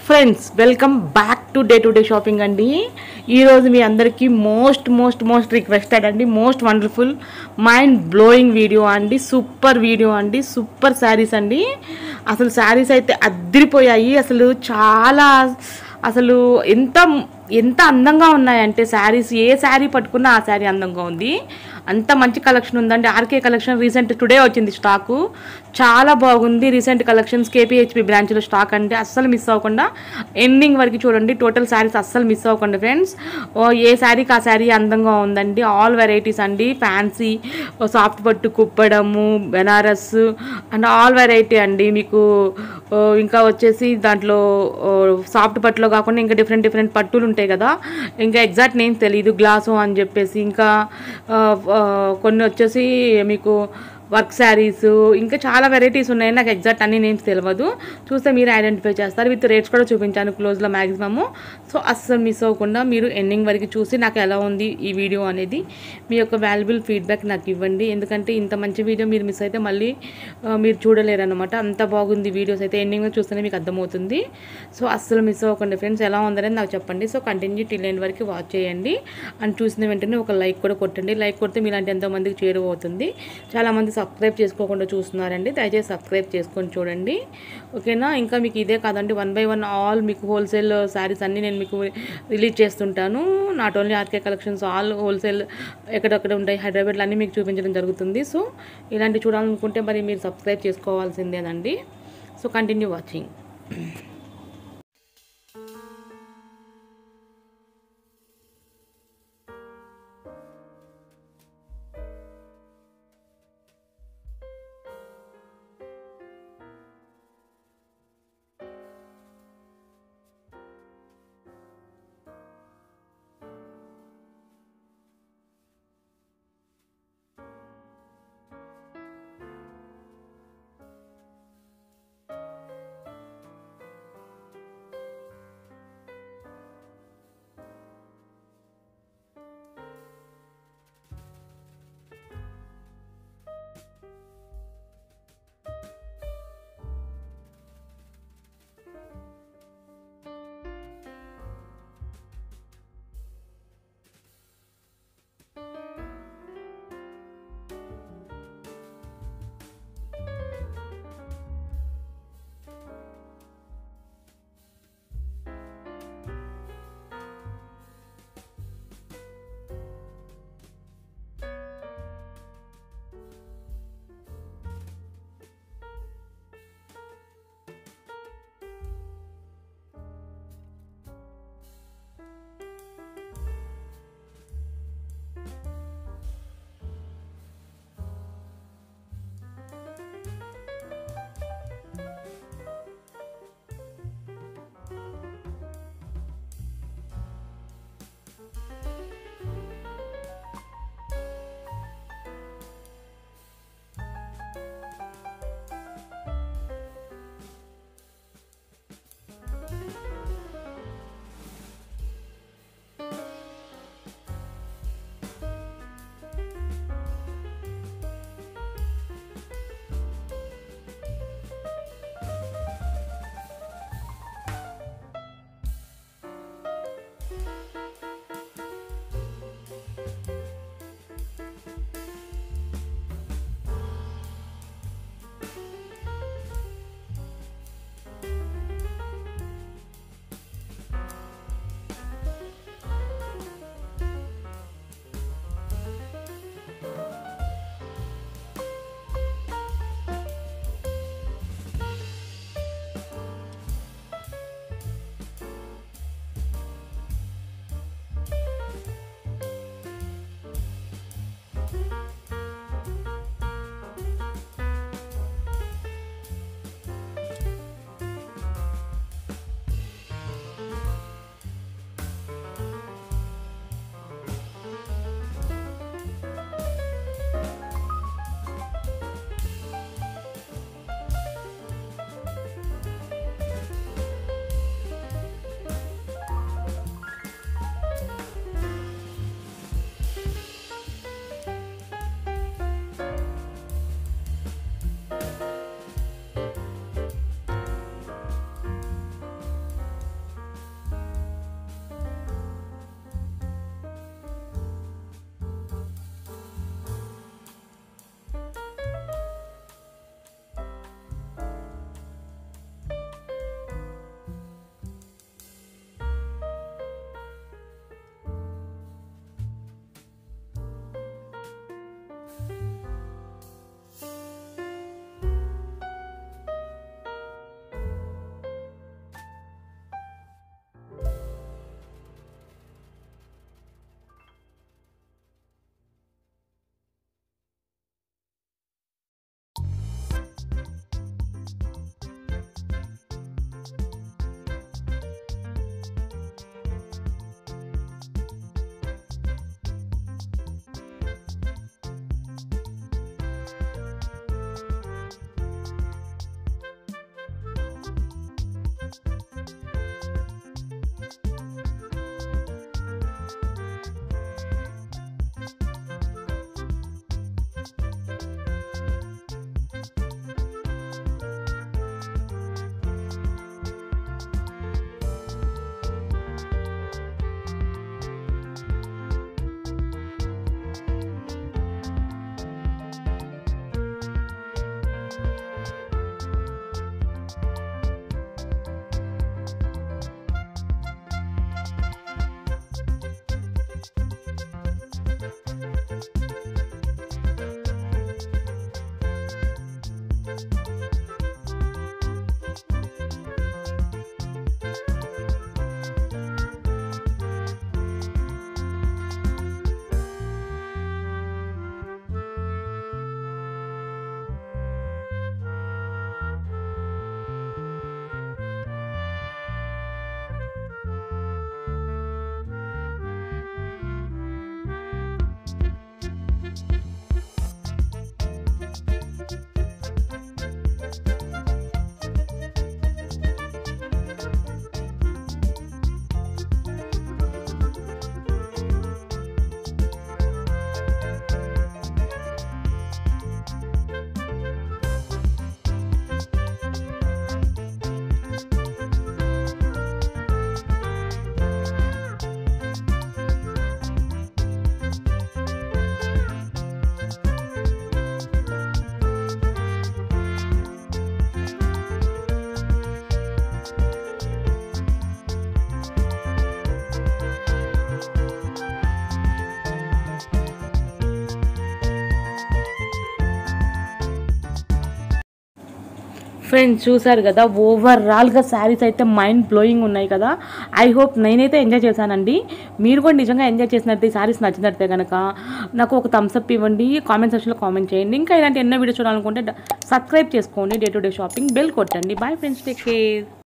friends welcome back to day to day shopping అండి ఈరోజు మీ అందరికీ మోస్ట్ మోస్ట్ మోస్ట్ రిక్వెస్టెడ్ అండి most wonderful mind blowing video అండి సూపర్ వీడియో అండి సూపర్ శారీస్ అండి అసలు శారీస్ అయితే అద్దరిపోయాయి అసలు చాలా అసలు ఎంత ఎంత అందంగా ఉన్నాయంటే శారీస్ ఏ శారీ పట్టుకున్నా ఆ శారీ అందంగా ఉంది అంత మంచి కలెక్షన్ ఉందండి ఆర్కే కలెక్షన్ రీసెంట్ టుడే వచ్చింది స్టాకు చాలా బాగుంది రీసెంట్ కలెక్షన్స్ కేపీహెచ్పి బ్రాంచ్లో స్టాక్ అంటే అస్సలు మిస్ అవ్వకుండా ఎండింగ్ వరకు చూడండి టోటల్ శారీస్ అస్సలు మిస్ అవ్వకుండా ఫ్రెండ్స్ ఏ శారీకి ఆ శారీ అందంగా ఉందండి ఆల్ వెరైటీస్ అండి ఫ్యాన్సీ సాఫ్ట్ పట్టు కుప్పడము బెనారస్ అండ్ ఆల్ వెరైటీ అండి మీకు ఓ, ఇంకా వచ్చేసి దాంట్లో సాఫ్ట్ పట్టులో కాకుండా ఇంకా డిఫరెంట్ డిఫరెంట్ పట్టులు ఉంటాయి కదా ఇంకా ఎగ్జాక్ట్ నేమ్స్ తెలియదు గ్లాసు అని చెప్పేసి ఇంకా ఆ, ఆ, కొన్ని వచ్చేసి మీకు వర్క్ శారీస్ ఇంకా చాలా వెరైటీస్ ఉన్నాయి నాకు ఎగ్జాక్ట్ అన్ని నేమ్స్ తెలియదు చూస్తే మీరు ఐడెంటిఫై చేస్తారు విత్ రేట్స్ కూడా చూపించాను క్లోజ్లో మ్యాక్సిమము సో అస్సలు మిస్ అవ్వకుండా మీరు ఎండింగ్ వరకు చూసి నాకు ఎలా ఉంది ఈ వీడియో అనేది మీ యొక్క వాల్యుబుల్ ఫీడ్బ్యాక్ నాకు ఇవ్వండి ఎందుకంటే ఇంత మంచి వీడియో మీరు మిస్ అయితే మళ్ళీ ఆ, మీరు చూడలేరు అనమాట అంత బాగుంది వీడియోస్ అయితే ఎండింగ్ చూస్తేనే మీకు అర్థమవుతుంది సో అస్సలు మిస్ అవ్వకండి ఫ్రెండ్స్ ఎలా ఉందనేది నాకు చెప్పండి సో కంటిన్యూ టిల్ ఎండ్ వరకు వాచ్ చేయండి అండ్ చూసిన వెంటనే ఒక లైక్ కూడా కొట్టండి లైక్ కొడితే మీలాంటి ఎంతోమందికి చేరువవుతుంది చాలామంది సబ్స్క్రైబ్ చేసుకోకుండా చూస్తున్నారండి దయచేసి సబ్స్క్రైబ్ చేసుకొని చూడండి ఓకేనా ఇంకా మీకు ఇదే కాదండి వన్ బై వన్ ఆల్ మీకు హోల్సేల్ శారీస్ అన్నీ నేను మీకు రిలీజ్ చేస్తుంటాను not only RK collections all wholesale ఎక్కడెక్కడ ఉంటాయి హైదరాబాద్లో అన్నీ మీకు చూపించడం జరుగుతుంది సో ఇలాంటి చూడాలనుకుంటే మరి మీరు సబ్స్క్రైబ్ చేసుకోవాల్సిందేనండి సో కంటిన్యూ వాచింగ్ ఫ్రెండ్స్ చూసారు కదా ఓవరాల్గా శారీస్ అయితే మైండ్ బ్లోయింగ్ ఉన్నాయి కదా ఐ హోప్ నేనైతే ఎంజాయ్ చేశానండి మీరు కూడా నిజంగా ఎంజాయ్ చేసినట్టు ఈ శారీస్ నచ్చినట్టే కనుక నాకు ఒక థమ్స్ అప్ ఇవ్వండి కామెంట్ సెక్షన్లో కామెంట్ చేయండి ఇంకా ఇలాంటి ఎన్నో వీడియోస్ చూడాలనుకుంటే సబ్స్క్రైబ్ చేసుకోండి day to day shopping bell కొట్టండి బాయ్ ఫ్రెండ్స్ టేక్ కేర్